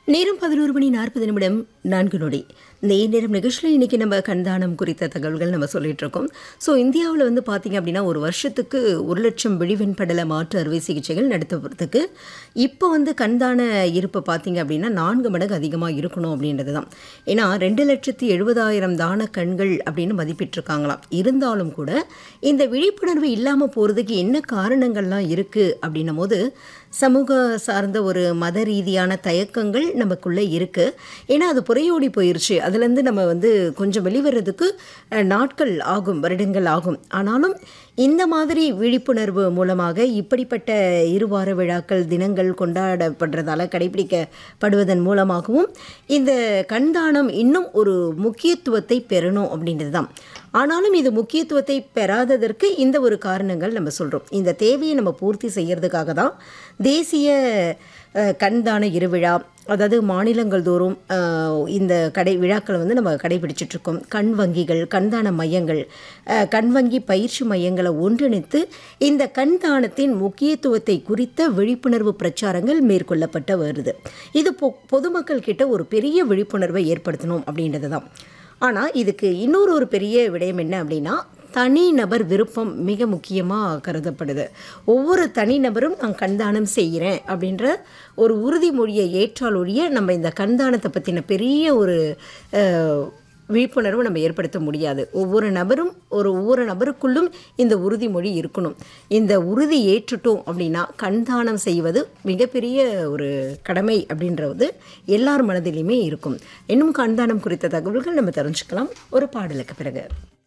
நேரம் பதினோரு மணி நாற்பது நிமிடம் நான்கு நொடி நேர் நேரம் நிகழ்ச்சியில் இன்றைக்கி நம்ம கண்தானம் குறித்த தகவல்கள் நம்ம சொல்லிட்டு இருக்கோம் ஸோ இந்தியாவில் வந்து பார்த்திங்க அப்படின்னா ஒரு வருஷத்துக்கு ஒரு லட்சம் விழிவெண்படல மாற்று அறுவை சிகிச்சைகள் நடத்துறதுக்கு இப்போ வந்து கண்தான இருப்பு பார்த்திங்க அப்படின்னா நான்கு மடங்கு அதிகமாக இருக்கணும் அப்படின்றது தான் ஏன்னா ரெண்டு லட்சத்தி எழுபதாயிரம் தான கண்கள் அப்படின்னு மதிப்பிட்டிருக்காங்களாம் இருந்தாலும் கூட இந்த விழிப்புணர்வு இல்லாமல் போகிறதுக்கு என்ன காரணங்கள்லாம் இருக்குது அப்படின்னும் போது சமூக சார்ந்த ஒரு மத ரீதியான தயக்கங்கள் நமக்குள்ளே இருக்குது ஏன்னா அது புறையோடி போயிருச்சு அதுலேருந்து நம்ம வந்து கொஞ்சம் வெளிவரதுக்கு அஹ், நாட்கள் ஆகும் வருடங்கள் ஆகும் ஆனாலும் இந்த மாதிரி விழிப்புணர்வு மூலமாக இப்படிப்பட்ட இருவார விழாக்கள் தினங்கள் கொண்டாடப்படுறதால கடைபிடிக்கப்படுவதன் மூலமாகவும் இந்த கண்தானம் இன்னும் ஒரு முக்கியத்துவத்தை பெறணும் அப்படின்றது தான் ஆனாலும் இது முக்கியத்துவத்தை பெறாததற்கு இந்த ஒரு காரணங்கள் நம்ம சொல்கிறோம் இந்த தேவையை நம்ம பூர்த்தி செய்யறதுக்காக தான் தேசிய அஹ், கண்தான இருவிழா அதாவது மாநிலங்கள் தோறும் அஹ், இந்த கடை விழாக்களை வந்து நம்ம கடைபிடிச்சிட்டு இருக்கோம் கண் வங்கிகள் கண்தான மையங்கள் அஹ், கண் வங்கி பயிற்சி மையங்களை ஒன்றிணைத்து இந்த கண்தானத்தின் முக்கியத்துவத்தை குறித்த விழிப்புணர்வு பிரச்சாரங்கள் மேற்கொள்ளப்பட்டு வருது இது பொ பொதுமக்கள் கிட்ட ஒரு பெரிய விழிப்புணர்வை ஏற்படுத்தணும் அப்படின்றது தான் ஆனால் இதுக்கு இன்னொரு ஒரு பெரிய விடயம் என்ன அப்படின்னா தனிநபர் விருப்பம் மிக முக்கியமாக கருதப்படுது ஒவ்வொரு தனிநபரும் நான் கண்தானம் செய்கிறேன் அப்படின்ற ஒரு உறுதிமொழியை ஏற்றால் ஒழிய நம்ம இந்த கண்தானத்தை பற்றின பெரிய ஒரு அஹ், விழிப்புணர்வு நம்ம ஏற்படுத்த முடியாது ஒவ்வொரு நபரும் ஒரு ஒவ்வொரு நபருக்குள்ளும் இந்த உறுதிமொழி இருக்கணும் இந்த உறுதி ஏற்றுட்டோம் அப்படின்னா கண்தானம் செய்வது மிகப்பெரிய ஒரு கடமை அப்படின்றது எல்லார் மனதிலையுமே இருக்கும் இன்னும் கண்தானம் குறித்த தகவல்கள் நம்ம தெரிஞ்சுக்கலாம் ஒரு பாடலுக்கு பிறகு